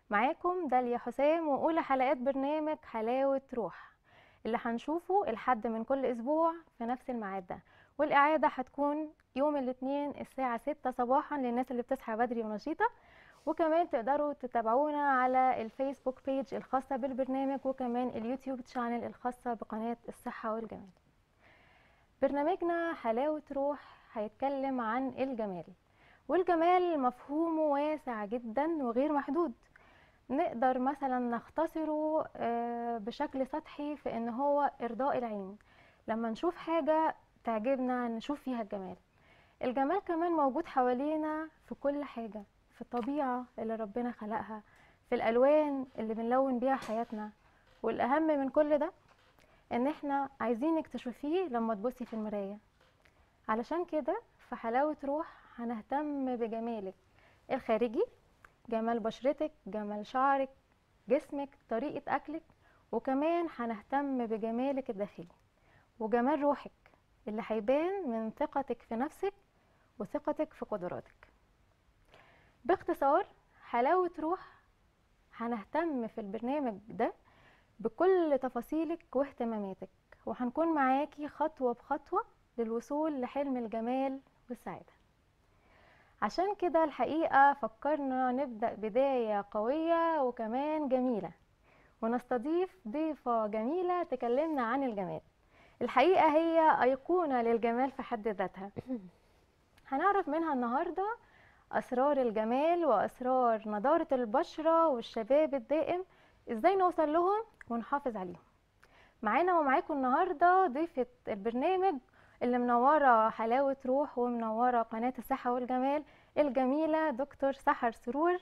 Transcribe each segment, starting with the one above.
معاكم داليا حسام وأولى حلقات برنامج حلاوة روح اللي هنشوفه الحد من كل أسبوع في نفس الميعاد ده والإعادة هتكون يوم الاثنين الساعة 6 صباحا للناس اللي بتصحى بدري ونشيطة وكمان تقدروا تتابعونا على الفيسبوك بيج الخاصة بالبرنامج وكمان اليوتيوب شانل الخاصة بقناة الصحة والجمال برنامجنا حلاوة روح هيتكلم عن الجمال والجمال مفهومه واسع جدا وغير محدود نقدر مثلا نختصره آه، بشكل سطحي في ان هو ارضاء العين لما نشوف حاجة تعجبنا نشوف فيها الجمال الجمال كمان موجود حوالينا في كل حاجة في الطبيعة اللي ربنا خلقها في الألوان اللي بنلون بيها حياتنا والأهم من كل ده ان احنا عايزينك تشوفيه لما تبصي في المراية علشان كده في حلاوة روح هنهتم بجمالك الخارجي جمال بشرتك جمال شعرك جسمك طريقة أكلك وكمان هنهتم بجمالك الداخلي وجمال روحك اللي هيبان من ثقتك في نفسك وثقتك في قدراتك باختصار حلاوة روح هنهتم في البرنامج ده بكل تفاصيلك واهتماماتك وهنكون معاكي خطوة بخطوة للوصول لحلم الجمال والسعادة عشان كده الحقيقة فكرنا نبدأ بداية قوية وكمان جميلة ونستضيف ضيفة جميلة تكلمنا عن الجمال الحقيقة هي أيقونة للجمال في حد ذاتها هنعرف منها النهاردة أسرار الجمال وأسرار نضارة البشرة والشباب الدائم إزاي نوصل لهم ونحافظ عليهم معانا ومعاكم النهاردة ضيفة البرنامج اللي منورة حلاوة روح ومنورة قناة الصحة والجمال الجميلة دكتور سحر سرور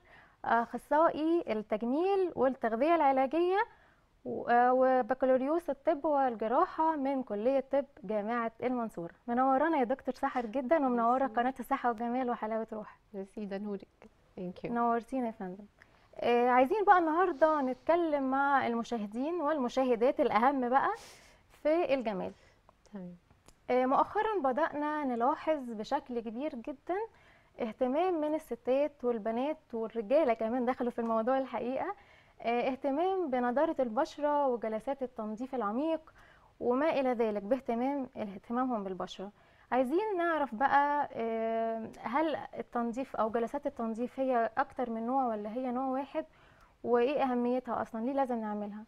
أخصائي التجميل والتغذية العلاجية و- آه، وبكالوريوس الطب والجراحة من كلية طب جامعة المنصورة منورانا يا دكتور سحر جدا ومنورة ميرسي. قناة الصحة والجمال وحلاوة روح ميرسي ده نورك ثانك يو نورتينا يا فندم آه عايزين بقى النهارده نتكلم مع المشاهدين والمشاهدات الأهم بقى في الجمال تمام آه، مؤخرا بدأنا نلاحظ بشكل كبير جدا اهتمام من الستات والبنات والرجالة كمان دخلوا في الموضوع الحقيقة آه، اهتمام بنضارة البشرة وجلسات التنظيف العميق وما إلى ذلك باهتمام اهتمامهم بالبشرة عايزين نعرف بقى آه، هل التنظيف أو جلسات التنظيف هي أكتر من نوع ولا هي نوع واحد وإيه أهميتها أصلا ليه لازم نعملها؟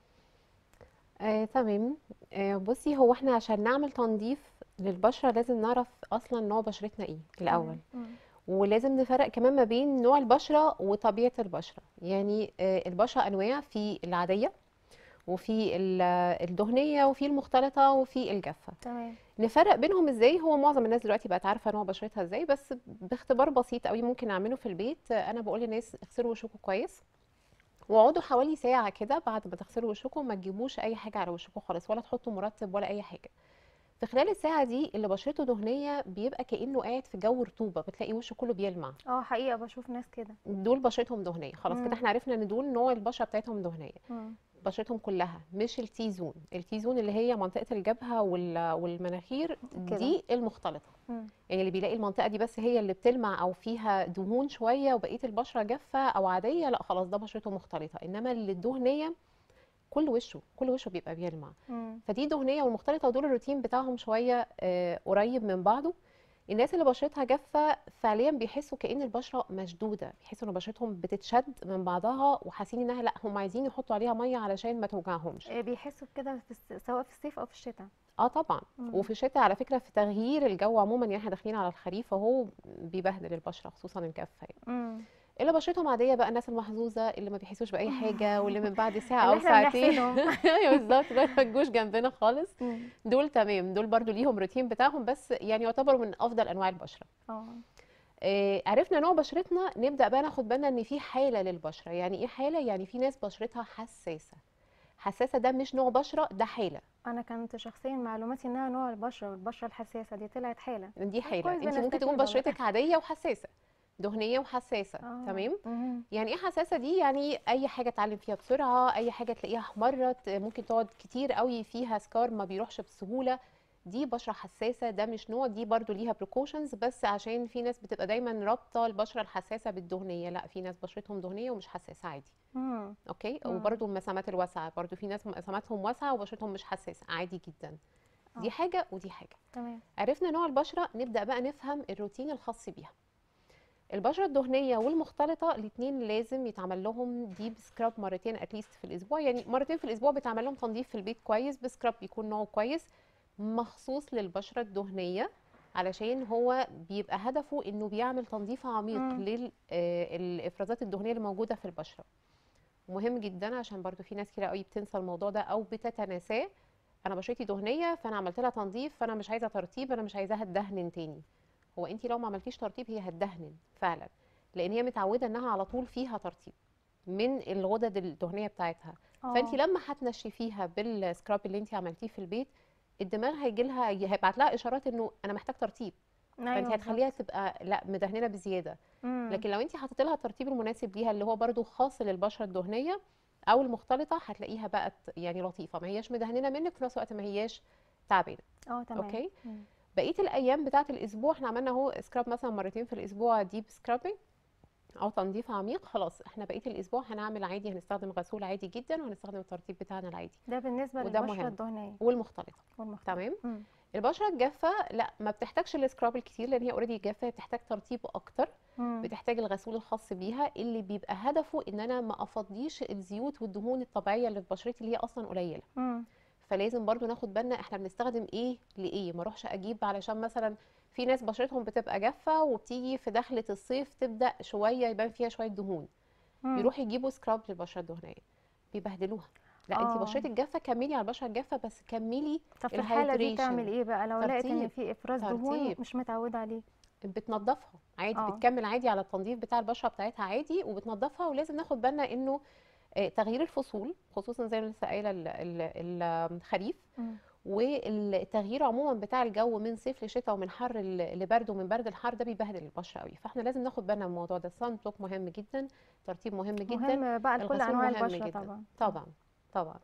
آه، تمام آه، بصي هو احنا عشان نعمل تنظيف للبشرة لازم نعرف اصلا نوع بشرتنا ايه الاول مم. ولازم نفرق كمان ما بين نوع البشرة وطبيعة البشرة يعني آه، البشرة انواع في العادية وفي ال- الدهنية وفي المختلطة وفي الجافة تمام نفرق بينهم ازاي هو معظم الناس دلوقتي بقت عارفه نوع بشرتها ازاي بس باختبار بسيط قوي ممكن نعمله في البيت انا بقول للناس اغسلوا وشكم كويس واقعدوا حوالي ساعه كده بعد ما تغسلوا وشكم ما تجيبوش اي حاجه على وشكم خالص ولا تحطوا مرطب ولا اي حاجه في خلال الساعه دي اللي بشرته دهنيه بيبقى كانه قاعد في جو رطوبه بتلاقي وشه كله بيلمع اه حقيقة بشوف ناس كده دول بشرتهم دهنيه خلاص مم. كده احنا عرفنا ان دول نوع البشره بتاعتهم دهنيه مم. بشرتهم كلها مش التي زون التي زون اللي هي منطقه الجبهه وال- والمناخير كده. دي المختلطه مم. يعني اللي بيلاقي المنطقه دي بس هي اللي بتلمع او فيها دهون شويه وبقيه البشره جافه او عاديه لا خلاص ده بشرته مختلطه انما اللي الدهنيه كل وشه كل وشه بيبقى بيلمع مم. فدي دهنيه والمختلطه ودول الروتين بتاعهم شويه آه، قريب من بعضه الناس اللي بشرتها جافه فعليا بيحسوا كأن البشره مشدوده بيحسوا ان بشرتهم بتتشد من بعضها وحاسين انها لا هم عايزين يحطوا عليها ميه علشان ما توجعهمش آه، بيحسوا بكده في الس- سواء في الصيف او في الشتاء اه طبعا مم. وفي الشتاء على فكره في تغيير الجو عموما يعني احنا داخلين على الخريف اهو بيبهدل البشره خصوصا الجافه يعني. مم. اللي بشرتهم عاديه بقى الناس المحظوظه اللي ما بيحسوش باي حاجه واللي من بعد ساعه اللي او احنا ساعتين بنحسدهم. ايوه بالظبط ما تجوش جنبنا خالص مم. دول تمام دول برضو ليهم روتين بتاعهم بس يعني يعتبروا من افضل انواع البشره اه آه، عرفنا نوع بشرتنا نبدا بقى ناخد بالنا ان في حاله للبشره يعني ايه حاله يعني في ناس بشرتها حساسه حساسه ده مش نوع بشره ده حاله انا كنت شخصيا معلوماتي انها نوع البشره والبشره الحساسه دي طلعت حاله دي حاله كويس انت ممكن بنستفيد تكون والله. بشرتك عاديه وحساسه دهنيه وحساسه آه. تمام مهم. يعني ايه حساسه دي يعني اي حاجه اتعلم فيها بسرعه اي حاجه تلاقيها احمرت ممكن تقعد كتير قوي فيها سكار ما بيروحش بسهوله دي بشره حساسه ده مش نوع دي برضو ليها بريكوشنز بس عشان في ناس بتبقى دايما رابطه البشره الحساسه بالدهنيه لا في ناس بشرتهم دهنيه ومش حساسه عادي مم. اوكي مم. وبرضو المسامات الواسعه برضو في ناس مساماتهم واسعه وبشرتهم مش حساسه عادي جدا دي آه. حاجه ودي حاجه تمام عرفنا نوع البشره نبدا بقى نفهم الروتين الخاص بيها البشره الدهنيه والمختلطه الاثنين لازم يتعمل لهم ديب سكراب مرتين اتليست في الاسبوع يعني مرتين في الاسبوع بيتعمل لهم تنظيف في البيت كويس بسكراب بيكون نوعه كويس مخصوص للبشره الدهنيه علشان هو بيبقى هدفه انه بيعمل تنظيف عميق مم. للافرازات الدهنيه اللي موجوده في البشره مهم جدا عشان برضو في ناس كتير قوي بتنسى الموضوع ده او بتتناساه انا بشرتي دهنيه فانا عملت لها تنظيف فانا مش عايزه ترطيب انا مش عايزاها تدهن تاني هو انت لو ما عملتيش ترطيب هي هتدهن فعلا لان هي متعوده انها على طول فيها ترطيب من الغدد الدهنيه بتاعتها فانت آه. لما هتنشفيها بالسكراب اللي انت عملتيه في البيت الدماغ هيجي لها هيبعت لها اشارات انه انا محتاج ترطيب فانت أيوة هتخليها تبقى لا مدهنه بزياده مم. لكن لو انت حطيتي لها الترطيب المناسب ليها اللي هو برضو خاص للبشره الدهنيه او المختلطه هتلاقيها بقت يعني لطيفه ما هياش مدهنه منك في نفس الوقت ما هياش تعبانه اه تمام اوكي مم. بقيه الايام بتاعه الاسبوع احنا عملنا اهو سكراب مثلا مرتين في الاسبوع ديب سكرابنج او تنظيف عميق خلاص احنا بقيه الاسبوع هنعمل عادي هنستخدم غسول عادي جدا وهنستخدم الترطيب بتاعنا العادي ده بالنسبة وده للبشرة مهم. الدهنية والمختلطه والمختلطة تمام مم. البشره الجافه لا ما بتحتاجش السكراب الكتير لان هي اوريدي جافه هي بتحتاج ترطيب اكتر مم. بتحتاج الغسول الخاص بيها اللي بيبقى هدفه ان انا ما افضيش الزيوت والدهون الطبيعيه اللي في بشرتي اللي هي اصلا قليله مم. فلازم برضو ناخد بالنا احنا بنستخدم ايه لايه ما اروحش اجيب علشان مثلا في ناس بشرتهم بتبقى جافه وبتيجي في دخله الصيف تبدا شويه يبان فيها شويه دهون مم. بيروحوا يجيبوا سكراب للبشره الدهنيه بيبهدلوها لا انت آه. بشرتك جافه كملي على البشره الجافه بس كملي طب في الحالة دي الهايدريشن. تعمل ايه بقى لو لقيت ان ترطيب. في افراز دهون ترطيب. مش متعودة عليه بتنضفها عادي آه. بتكمل عادي على التنظيف بتاع البشره بتاعتها عادي وبتنضفها ولازم ناخد بالنا انه آه، تغيير الفصول خصوصا زي ما لسه قايله ال- ال- الخريف مم. والتغيير عموما بتاع الجو من صيف لشتاء ومن حر ل- لبرد ومن برد لحر ده بيبهدل البشره قوي فاحنا لازم ناخد بالنا من الموضوع ده الصن بلوك مهم جدا ترطيب مهم جدا مهم بقى لكل الغسول انواع مهم البشرة جدا. طبعا طبعا طبعا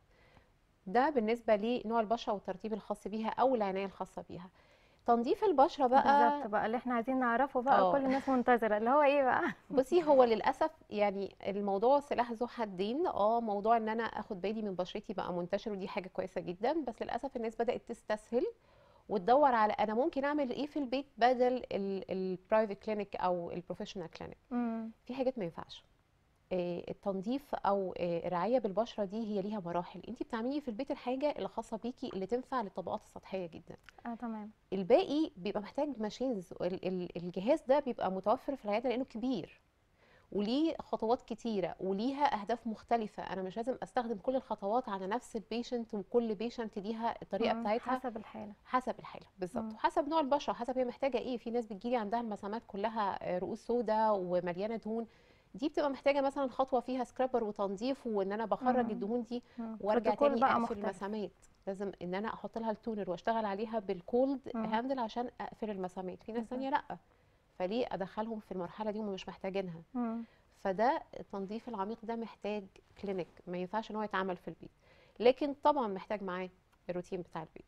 ده بالنسبه لنوع البشره والترطيب الخاص بيها او العنايه الخاصه بيها تنظيف البشره بقى بالظبط بقى اللي احنا عايزين نعرفه بقى آه. كل الناس منتظرة اللي هو ايه بقى بصي هو للاسف يعني الموضوع سلاح ذو حدين اه موضوع ان انا اخد بالي من بشرتي بقى منتشر ودي حاجه كويسه جدا بس للاسف الناس بدات تستسهل وتدور على انا ممكن اعمل ايه في البيت بدل البرايفت كلينيك او البروفيشنال كلينيك مم. في حاجات ما ينفعش آه، التنظيف او آه، الرعايه بالبشره دي هي ليها مراحل انت بتعملي في البيت الحاجه اللي خاصه بيكي اللي تنفع للطبقات السطحيه جدا اه تمام الباقي بيبقى محتاج ماشينز الجهاز ده بيبقى متوفر في العياده لانه كبير وليه خطوات كتيره وليها اهداف مختلفه انا مش لازم استخدم كل الخطوات على نفس البيشنت وكل بيشنت ليها الطريقه مم. بتاعتها حسب الحالة حسب الحاله بالظبط مم. وحسب نوع البشره حسب هي محتاجه ايه في ناس بتجيلي عندها المسامات كلها آه، رؤوس سوداء ومليانه دهون دي بتبقى محتاجه مثلا خطوه فيها سكرابر وتنظيف وان انا بخرج مم. الدهون دي مم. وارجع بروتوكول تاني بقى اقفل مختلف. المسامات لازم ان انا احط لها التونر واشتغل عليها بالكولد مم. هاندل عشان اقفل المسامات في ناس بالظبط. ثانيه لا فليه ادخلهم في المرحله دي وهم مش محتاجينها مم. فده التنظيف العميق ده محتاج كلينيك ما ينفعش ان هو يتعمل في البيت لكن طبعا محتاج معاه الروتين بتاع البيت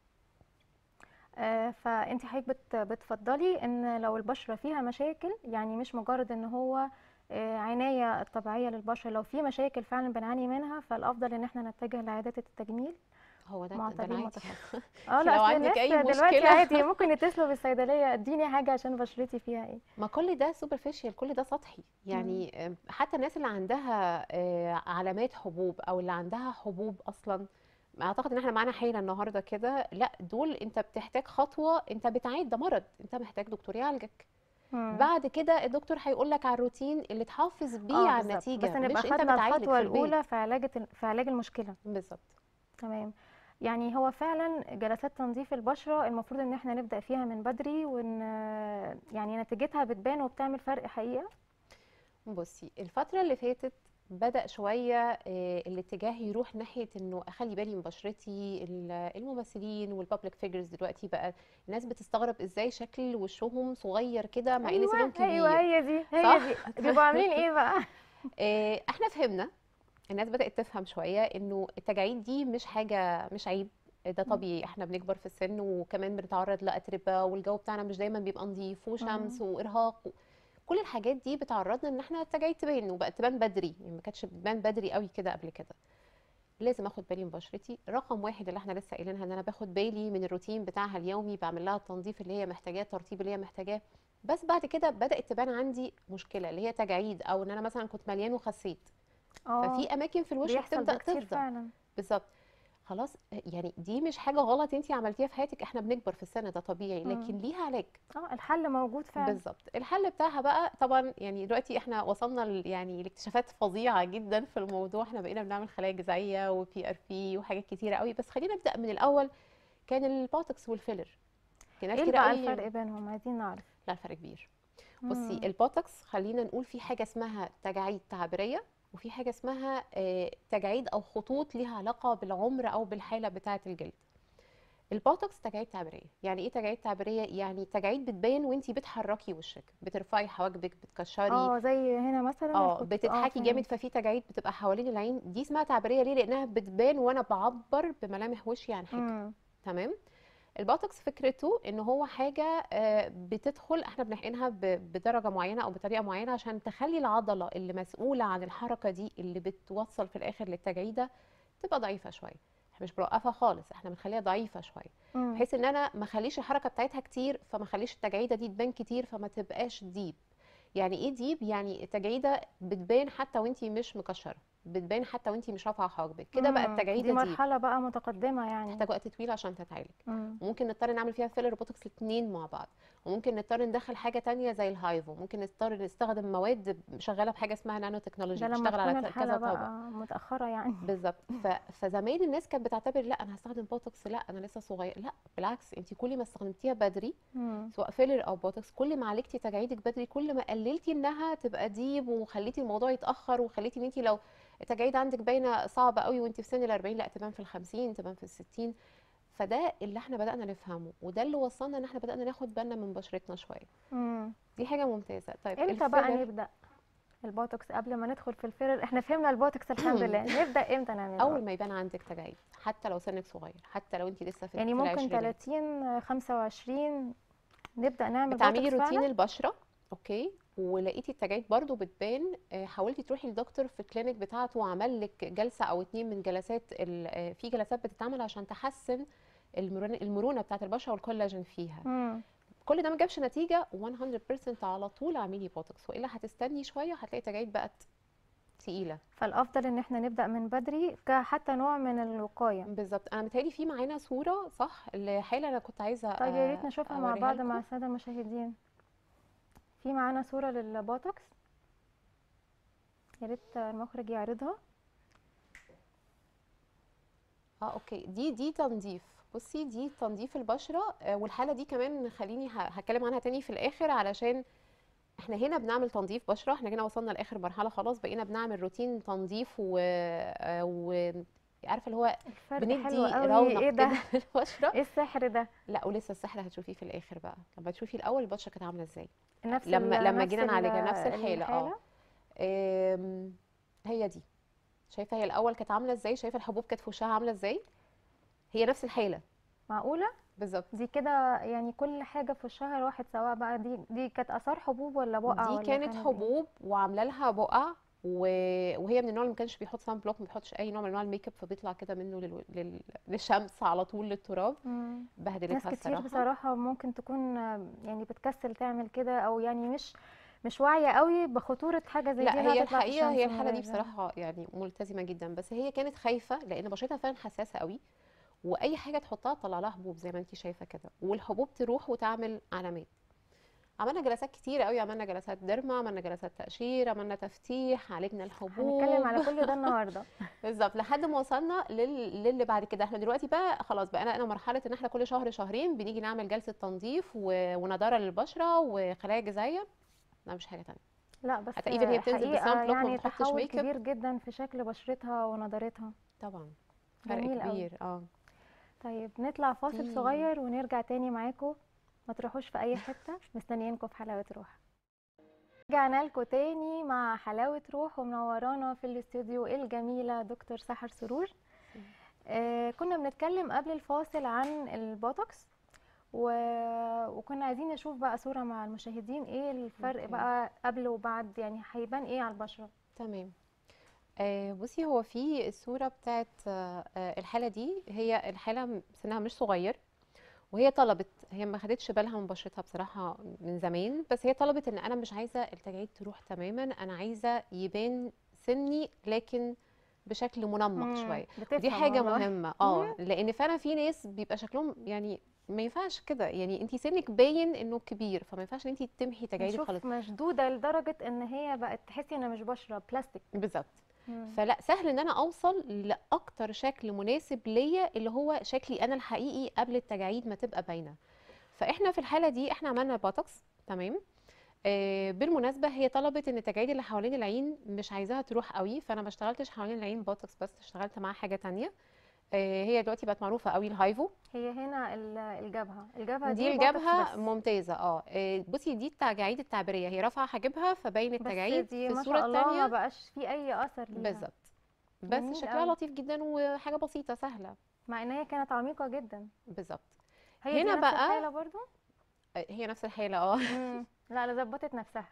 آه، فانت حضرتك بت بتفضلي ان لو البشره فيها مشاكل يعني مش مجرد ان هو آه، عنايه الطبيعيه للبشره لو في مشاكل فعلا بنعاني منها فالافضل ان احنا نتجه لعيادات التجميل هو ده مع ده طبيب العادي متخصص اه لو لا اصل عندك الناس أي دلوقتي مشكلة. عادي ممكن يتصلوا بالصيدليه اديني حاجه عشان بشرتي فيها ايه ما كل ده سوبرفيشال كل ده سطحي يعني آم، حتى الناس اللي عندها آه، علامات حبوب او اللي عندها حبوب اصلا اعتقد ان احنا معانا حيله النهارده كده لا دول انت بتحتاج خطوه انت بتعيد ده مرض انت محتاج دكتور يعالجك مم. بعد كده الدكتور هيقول لك على الروتين اللي تحافظ بيه اه على بالظبط النتيجه بس نبقى مش انت خدنا بتعالج الخطوه في البيت الاولى في علاج في علاج المشكله بالظبط تمام يعني هو فعلا جلسات تنظيف البشرة المفروض ان احنا نبدأ فيها من بدري وان يعني نتيجتها بتبان وبتعمل فرق حقيقة بصي الفترة اللي فاتت بدأ شوية آه، الاتجاه يروح ناحية انه اخلي بالي من بشرتي ال- الممثلين والبابليك فيجرز دلوقتي بقى الناس بتستغرب ازاي شكل وشهم صغير كده مع ان سنهم كبير ايوه هي دي هي صح؟ دي بيبقوا عاملين ايه بقى آه، احنا فهمنا الناس بدأت تفهم شوية انه التجاعيد دي مش حاجة مش عيب ده مم. طبيعي احنا بنكبر في السن وكمان بنتعرض لأتربة والجو بتاعنا مش دايما بيبقى نظيف وشمس وإرهاق و... كل الحاجات دي بتعرضنا ان احنا التجاعيد تبان وبقت تبان بدري يعني ما كانتش بتبان بدري قوي كده قبل كده لازم اخد بالي من بشرتي رقم واحد اللي احنا لسه قايلينها ان انا باخد بالي من الروتين بتاعها اليومي بعمل لها التنظيف اللي هي محتاجاه الترطيب اللي هي محتاجاه بس بعد كده بدأت تبان عندي مشكلة اللي هي تجاعيد او ان انا مثلا كنت مليان وخسيت اه ففي اماكن في الوش بيحصل بتبدأ ده كتير تفضى فعلا بالظبط خلاص يعني دي مش حاجة غلط انت عملتيها في حياتك احنا بنكبر في السن ده طبيعي لكن مم. ليها علاج اه الحل موجود فعلا بالظبط الحل بتاعها بقى طبعا يعني دلوقتي احنا وصلنا ل- يعني لاكتشافات فظيعه جدا في الموضوع احنا بقينا بنعمل خلايا جذعيه وبي ار بي وحاجات كتيره قوي بس خلينا نبدا من الاول كان البوتوكس والفيلر كان ناس ايه كتير بقى قوي الفرق بينهم عايزين نعرف لا الفرق كبير بصي مم. البوتوكس خلينا نقول في حاجه اسمها تجاعيد تعبيريه وفي حاجه اسمها آه، تجاعيد او خطوط ليها علاقه بالعمر او بالحاله بتاعه الجلد البوتوكس تجاعيد تعبيريه يعني ايه تجاعيد تعبيريه يعني تجاعيد بتبان وانتي بتحركي وشك بترفعي حواجبك بتكشري اه زي هنا مثلا اه الخط- بتضحكي فهمت. جامد ففي تجاعيد بتبقى حوالين العين دي اسمها تعبيريه ليه لانها بتبان وانا بعبر بملامح وشي عن حاجه مم. تمام البوتوكس فكرته ان هو حاجه آه، بتدخل احنا بنحقنها ب- بدرجه معينه او بطريقه معينه عشان تخلي العضله اللي مسؤوله عن الحركه دي اللي بتوصل في الاخر للتجعيده تبقى ضعيفه شويه احنا مش بنوقفها خالص احنا بنخليها ضعيفه شويه مم. بحيث ان انا ما اخليش الحركه بتاعتها كتير فما اخليش التجعيده دي تبان كتير فما تبقاش ديب يعني ايه ديب يعني التجعيده بتبان حتى وانتي مش مكشره بتبان حتى وانتي مش رافعه حواجبك كده بقى مم. التجعيده دي ديب مرحلة بقى متقدمة يعني محتاج وقت طويل عشان تتعالج مم. وممكن نضطر نعمل فيها فيلر وبوتوكس الاثنين مع بعض وممكن نضطر ندخل حاجه تانية زي الهايفو ممكن نضطر نستخدم مواد شغاله بحاجه اسمها نانو تكنولوجي ده لما بتشتغل تكون على ك- الحالة كذا طابق بقى متأخرة يعني بالظبط ف... فزمان الناس كانت بتعتبر لا انا هستخدم بوتوكس لا انا لسه صغير لا بالعكس انت كل ما استخدمتيها بدري مم. سواء فيلر او بوتوكس كل ما عالجتي تجاعيدك بدري كل ما قللتي انها تبقى ديب وخليتي الموضوع يتاخر وخليتي ان انت لو التجاعيد عندك باينه صعبه قوي وانت في سن ال 40 لا تبان في ال 50 تبان في ال 60 فده اللي احنا بدانا نفهمه وده اللي وصلنا ان احنا بدانا ناخد بالنا من بشرتنا شويه مم. دي حاجه ممتازه طيب امتى بقى الفيلر نبدأ البوتوكس قبل ما ندخل في الفيلر احنا فهمنا البوتوكس الحمد لله نبدأ امتى نعمل اول ما يبان عندك تجاعيد حتى لو سنك صغير حتى لو انت لسه في يعني في ممكن العشرينات 30 25 نبدأ نعمل بتعملي بوتوكس روتين فعلا البشره اوكي ولقيتي التجاعيد برضو بتبان آه، حاولتي تروحي للدكتور في الكلينيك بتاعته وعمل لك جلسه او اتنين من جلسات ال- آه، في جلسات بتتعمل عشان تحسن المرونه المرونه بتاعت البشره والكولاجين فيها مم. كل ده ما جابش نتيجه 100% على طول اعملي بوتوكس والا هتستني شويه هتلاقي التجاعيد بقت تقيله فالأفضل ان احنا نبدأ من بدري كحتى نوع من الوقاية بالظبط انا متهيألي في معانا صوره صح لحاله انا كنت عايزه طيب يا ريت آه، نشوفها مع أوريها بعض مع لكم. السادة المشاهدين في معانا صورة للبوتوكس يا ريت المخرج يعرضها اه اوكي دي دي تنظيف بصي دي تنظيف البشره آه، والحاله دي كمان خليني ه- هتكلم عنها تاني في الاخر علشان احنا هنا بنعمل تنظيف بشره احنا هنا وصلنا لاخر مرحله خلاص بقينا بنعمل روتين تنظيف و, آه، و... عارفه اللي هو الفرق بندي حلو قوي رونق ايه ده كده للبشره ايه السحر ده لا ولسه السحر هتشوفيه في الاخر بقى لما تشوفي الاول البشره كانت عامله ازاي نفس لما ال- لما نفس جينا ال- نعالجها نفس الحاله اه الحالة آم، هي دي شايفه هي الاول كانت عامله ازاي شايفه الحبوب كانت في وشها عامله ازاي هي نفس الحاله معقولة بالظبط دي كده يعني كل حاجة في الشهر راحت سواء بقى دي دي كانت آثار حبوب ولا بقع دي ولا كانت إيه؟ حبوب وعامله لها بقع و... وهي من النوع اللي ما كانش بيحط سان بلوك ما بيحطش اي نوع من انواع الميك اب فبيطلع كده منه لل... لل... للشمس على طول للتراب مم. ناس بهدلتها كتير الصراحه بصراحة ممكن تكون آه، يعني بتكسل تعمل كده أو يعني مش مش واعية قوي بخطورة حاجة زي دي لا إنها هي تطلع في الحقيقه هي الشمس من الحاله دي غير- بصراحه يعني ملتزمه جدا بس هي كانت خايفه لان بشرتها فعلا حساسه قوي واي حاجه تحطها تطلع لها حبوب زي ما انت شايفه كده والحبوب تروح وتعمل علامات عملنا جلسات كتير قوي عملنا جلسات ديرما عملنا جلسات تقشير عملنا تفتيح عالجنا الحبوب هنتكلم على كل ده النهاردة بالظبط لحد ما وصلنا لل... للي بعد كده احنا دلوقتي بقى خلاص بقى انا مرحله ان احنا كل شهر شهرين بنيجي نعمل جلسه تنظيف و... ونضاره للبشره وخلايا جذعيه لا مش حاجه تانية لا بس حتى even هي بتنزل حقيقة بسان بلوك ما يعني بتحطش تحول ميك اب. كبير جدا في شكل بشرتها ونضارتها طبعا فرق جميل قوي. كبير اه طيب نطلع فاصل دي- صغير ونرجع تاني معاكم ما تروحوش في اي حتة مستنيينكم في حلاوة روح رجعنا لكم تاني مع حلاوة روح ومنورانا في الاستوديو الجميلة دكتور سحر سرور آه كنا بنتكلم قبل الفاصل عن البوتوكس و... وكنا عايزين نشوف بقى صورة مع المشاهدين ايه الفرق أوكي. بقى قبل وبعد يعني هيبان ايه على البشرة تمام آه بصي هو في الصورة بتاعت آه آه، الحالة دي هي الحالة م- سنها مش صغير وهي طلبت هي ما خدتش بالها من بشرتها بصراحة من زمان بس هي طلبت ان انا مش عايزة التجاعيد تروح تماما انا عايزة يبان سني لكن بشكل منمق مم، شوية بتفهم دي حاجة والله. مهمة اه لان فعلا في ناس بيبقى شكلهم يعني ما ينفعش كده يعني انت سنك باين انه كبير فما ينفعش ان انت تمحي تجاعيدك نشوف خالص مشدودة لدرجة ان هي بقت تحسي انها مش بشرة بلاستيك بالظبط مم. فلا سهل ان انا اوصل لاكتر شكل مناسب ليا اللي هو شكلي انا الحقيقي قبل التجاعيد ما تبقى باينه فاحنا في الحاله دي احنا عملنا بوتوكس تمام آه بالمناسبه هي طلبت ان التجاعيد اللي حوالين العين مش عايزاها تروح قوي فانا ما اشتغلتش حوالين العين بوتوكس بس اشتغلت معاها حاجه تانية آه هي دلوقتي بقت معروفه قوي الهايفو هي هنا ال- الجبهة الجبهة دي بوتوكس الجبهه بس. ممتازه اه آه، بصي دي التجاعيد التعبيريه هي رافعه حاجبها فباين بس التجاعيد دي في ما الصوره شاء الله ما الثانيه بقاش في اي اثر ليها بالظبط بس جميل شكلها أوي. لطيف جدا وحاجه بسيطه سهله مع ان هي كانت عميقة جدا بالظبط هي دي هنا نفس بقى- الحالة برضو هي نفس الحالة اه مم. لا لا ظبطت نفسها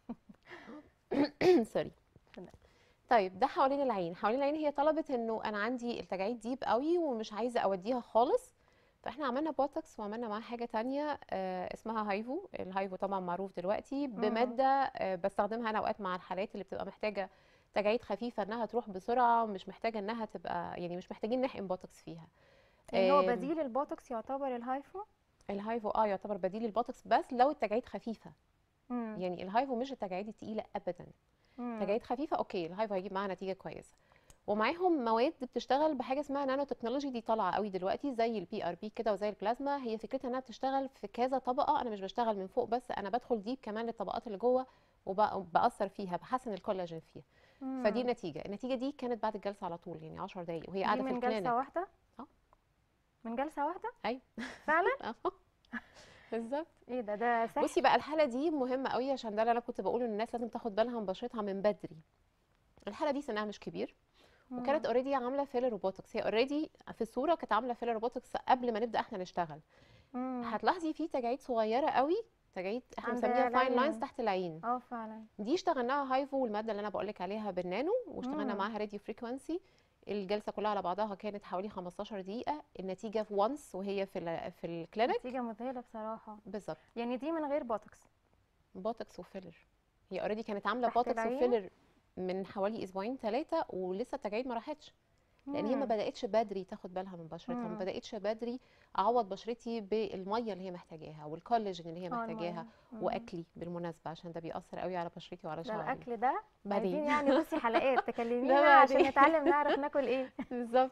سوري اتفضل. طيب ده حوالين العين حوالين العين هي طلبت انه انا عندي التجاعيد ديب قوي ومش عايزة اوديها خالص فاحنا عملنا بوتوكس وعملنا معاه حاجة تانية آه اسمها هايفو الهايفو طبعا معروف دلوقتي بمادة آه بستخدمها انا اوقات مع الحالات اللي بتبقى محتاجة تجاعيد خفيفة انها تروح بسرعة مش محتاجة انها تبقى يعني مش محتاجين نحقن بوتوكس فيها يعني هو آم، بديل البوتوكس يعتبر الهايفو الهايفو اه يعتبر بديل للبوتوكس بس لو التجاعيد خفيفة مم. يعني الهايفو مش التجاعيد التقيلة ابدا مم. تجاعيد خفيفه اوكي الهايفو هيجيب معاها نتيجه كويسه ومعاهم مواد بتشتغل بحاجه اسمها نانو تكنولوجي دي طالعه قوي دلوقتي زي البي ار بي كده وزي البلازما هي فكرتها انها بتشتغل في كذا طبقه انا مش بشتغل من فوق بس انا بدخل ديب كمان للطبقات اللي جوه وبأثر فيها بحسن الكولاجين فيها فدي مم. النتيجه النتيجه دي كانت بعد الجلسه على طول يعني 10 دقايق وهي دي قاعده في من الكلينيك جلسة واحدة اه. من جلسة واحدة ايوه فعلا اه بالظبط ايه ده ده سحر بصي بقى الحاله دي مهمه قوي عشان ده اللي انا كنت بقوله ان الناس لازم تاخد بالها من بشرتها من بدري الحاله دي سنها مش كبير وكانت اوريدي عامله فيلر روبوتكس هي اوريدي في الصوره كانت عامله فيلر روبوتكس قبل ما نبدا احنا نشتغل مم. هتلاحظي في تجاعيد صغيره قوي تجاعيد احنا عند بنسميها فاين العين. لاينز تحت العين اه فعلا دي اشتغلناها هايفو والماده اللي انا بقول لك عليها بالنانو واشتغلنا مم. معاها راديو فريكوانسي الجلسه كلها على بعضها كانت حوالي 15 دقيقه النتيجه في وانس وهي في ال في الكلينيك نتيجة مذهلة بصراحة بالظبط يعني دي من غير بوتوكس بوتوكس وفيلر هي اوريدي كانت عامله تحت بوتوكس العين؟ وفيلر من حوالي اسبوعين ثلاثه ولسه التجاعيد ما راحتش لان هي ما مم. بداتش بدري تاخد بالها من بشرتها ما مم. بداتش بدري اعوض بشرتي بالميه اللي هي محتاجاها والكولاجين اللي هي اه محتاجاها المية. مم. واكلي بالمناسبه عشان ده بيأثر قوي على بشرتي وعلى ده شعري الاكل ده عايزين بعدين يعني بصي حلقات تكلمينا ده عشان بعدين. نتعلم نعرف ناكل ايه بالظبط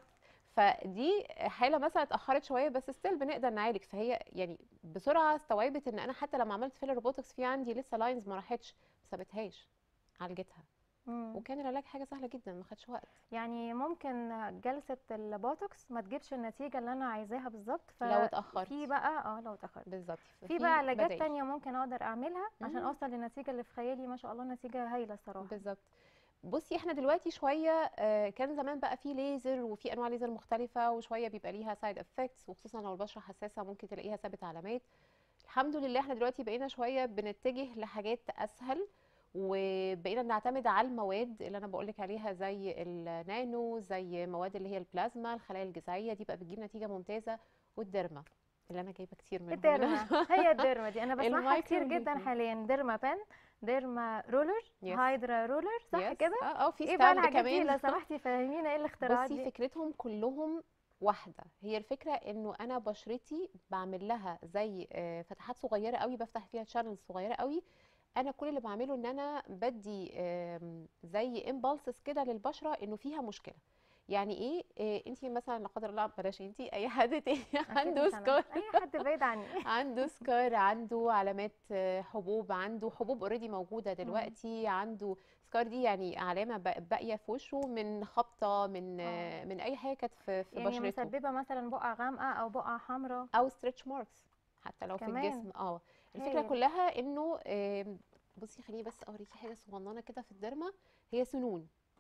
فدي حاله مثلا اتاخرت شويه بس ستيل بنقدر نعالج فهي يعني بسرعه استوعبت ان انا حتى لما عملت فيلر روبوتكس في عندي لسه لاينز ما راحتش ما سابتهاش عالجتها مم. وكان العلاج حاجه سهله جدا ما خدش وقت يعني ممكن جلسة البوتوكس ما تجيبش النتيجة اللي انا عايزاها بالظبط لو ففي اتاخرت بقى اه لو اتأخرت بالظبط في بقى علاجات بدايل. تانية ممكن اقدر اعملها عشان مم. اوصل للنتيجة اللي في خيالي ما شاء الله نتيجة هايلة الصراحة بالظبط بصي احنا دلوقتي شويه آه، كان زمان بقى في ليزر وفي انواع ليزر مختلفه وشويه بيبقى ليها سايد افكتس وخصوصا لو البشره حساسه ممكن تلاقيها ثابت علامات الحمد لله احنا دلوقتي بقينا شويه بنتجه لحاجات اسهل وبقينا بنعتمد على المواد اللي انا بقولك عليها زي النانو زي مواد اللي هي البلازما الخلايا الجذعيه دي بقى بتجيب نتيجه ممتازه والديرما اللي انا جايبه كتير منهم الديرما هي الديرما دي انا بسمعها المايكرو كتير جدا نيدل. حاليا ديرما بان ديرما رولر Yes. هايدرا رولر صح Yes. كده اه اه في ايه بقى ستاند الحاجات دي كمان لو سمحتي فهمينا ايه الاختراعات بصي دي فكرتهم كلهم واحدة هي الفكرة انه انا بشرتي بعمل لها زي آه، فتحات صغيرة قوي بفتح فيها شانلز صغيرة قوي انا كل اللي بعمله ان انا بدي آم، زي امبالسز كده للبشرة انه فيها مشكلة يعني ايه, إيه انت مثلا لا قدر الله بلاش انت اي حد تاني أكيد عنده مش أنا. سكار اي حد بعيد عني عنده سكار عنده علامات آه، حبوب عنده حبوب اوريدي موجوده دلوقتي عنده سكار دي يعني علامه با- باقيه في وشه من خبطه من آه، من اي حاجه كانت في في يعني بشرته مسببه مثلا بقعه غامقه او بقعه حمراء او ستريتش ماركس حتى لو في كمان. الجسم اه الفكره هايل. كلها انه آم، بصي خليني بس اوريكي حاجه صغننه كده في الدرمه هي سنون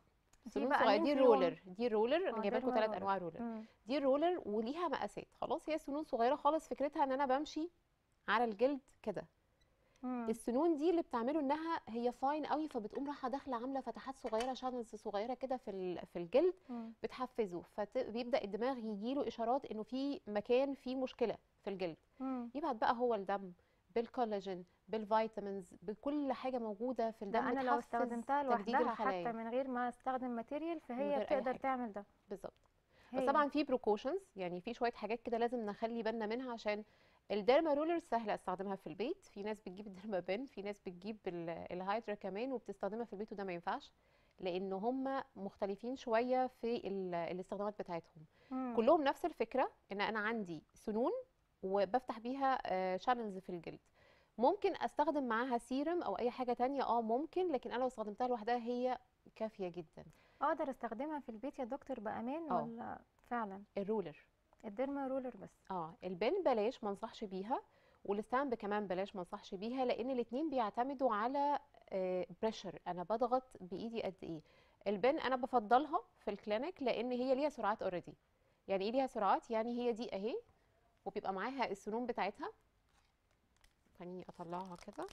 سنون بقى صغيره مين دي فيهم؟ الرولر دي الرولر انا اه جايبه لكم ديرما ثلاث رولر انواع رولر مم. دي الرولر وليها مقاسات خلاص هي سنون صغيره خالص فكرتها ان انا بمشي على الجلد كده مم. السنون دي اللي بتعمله انها هي فاين قوي فبتقوم رايحه داخله عامله فتحات صغيره شانلز صغيره كده في ال- في الجلد مم. بتحفزه فبيبدا الدماغ يجيله اشارات انه في مكان فيه مشكله في الجلد مم. يبعت بقى هو الدم بالكولاجين بالفيتامينز بكل حاجه موجوده في ده الدم انا لو بتحفز استخدمتها تجديد لوحدها الخلايا حتى من غير ما استخدم ماتيريال من فهي غير أي بتقدر حاجة. تعمل ده بالظبط بس هي. طبعا في بروكوشنز يعني في شويه حاجات كده لازم نخلي بالنا منها عشان الديرما رولر سهله استخدمها في البيت في ناس بتجيب الديرما بن في ناس بتجيب ال- الهايدرا كمان وبتستخدمها في البيت وده ما ينفعش لان هم مختلفين شويه في ال- الاستخدامات بتاعتهم مم. كلهم نفس الفكره ان انا عندي سنون وبفتح بيها شانلز في الجلد ممكن استخدم معاها سيرم او اي حاجه تانية اه ممكن لكن انا لو استخدمتها لوحدها هي كافيه جدا اقدر استخدمها في البيت يا دكتور بامان اه. ولا فعلا الرولر الديرما رولر بس اه البن بلاش ما انصحش بيها والستامب كمان بلاش ما انصحش بيها لان الاتنين بيعتمدوا على بريشر انا بضغط بايدي قد ايه البن انا بفضلها في الكلينيك لان هي ليها سرعات اوريدي يعني ايه ليها سرعات يعني هي دي اهي وبيبقى معاها السنون بتاعتها خليني اطلعها كده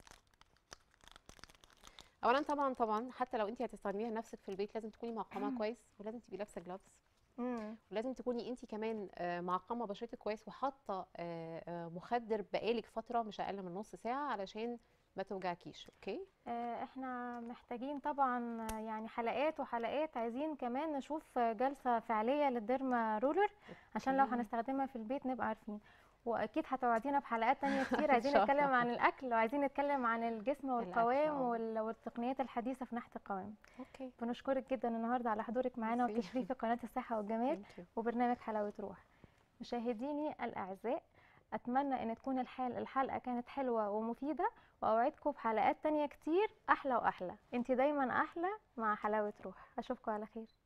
اولا طبعا طبعا حتى لو انت هتستخدميها نفسك في البيت لازم تكوني معقمه كويس ولازم تبقي لابسه جلافز مم. ولازم تكوني انت كمان آه، معقمه بشرتك كويس وحاطه آه، آه، مخدر بقالك فتره مش اقل من نص ساعه علشان ما توجعكيش اوكي آه، احنا محتاجين طبعا آه، يعني حلقات وحلقات عايزين كمان نشوف آه، جلسة فعلية للديرما رولر عشان لو أوكي. هنستخدمها في البيت نبقى عارفين واكيد هتوعدينا بحلقات تانية كتير عايزين شاء نتكلم الله. عن الاكل وعايزين نتكلم عن الجسم والقوام آه. وال- والتقنيات الحديثة في ناحية القوام اوكي بنشكرك جدا النهارده على حضورك معانا ميرسي. وتشريفك قناة الصحة والجمال Thank you. وبرنامج حلاوة روح مشاهديني الأعزاء أتمنى أن تكون الحال الحلقة كانت حلوة ومفيدة وأوعدكم بحلقات تانية كتير أحلى وأحلى انت دايما أحلى مع حلاوة روح أشوفكم على خير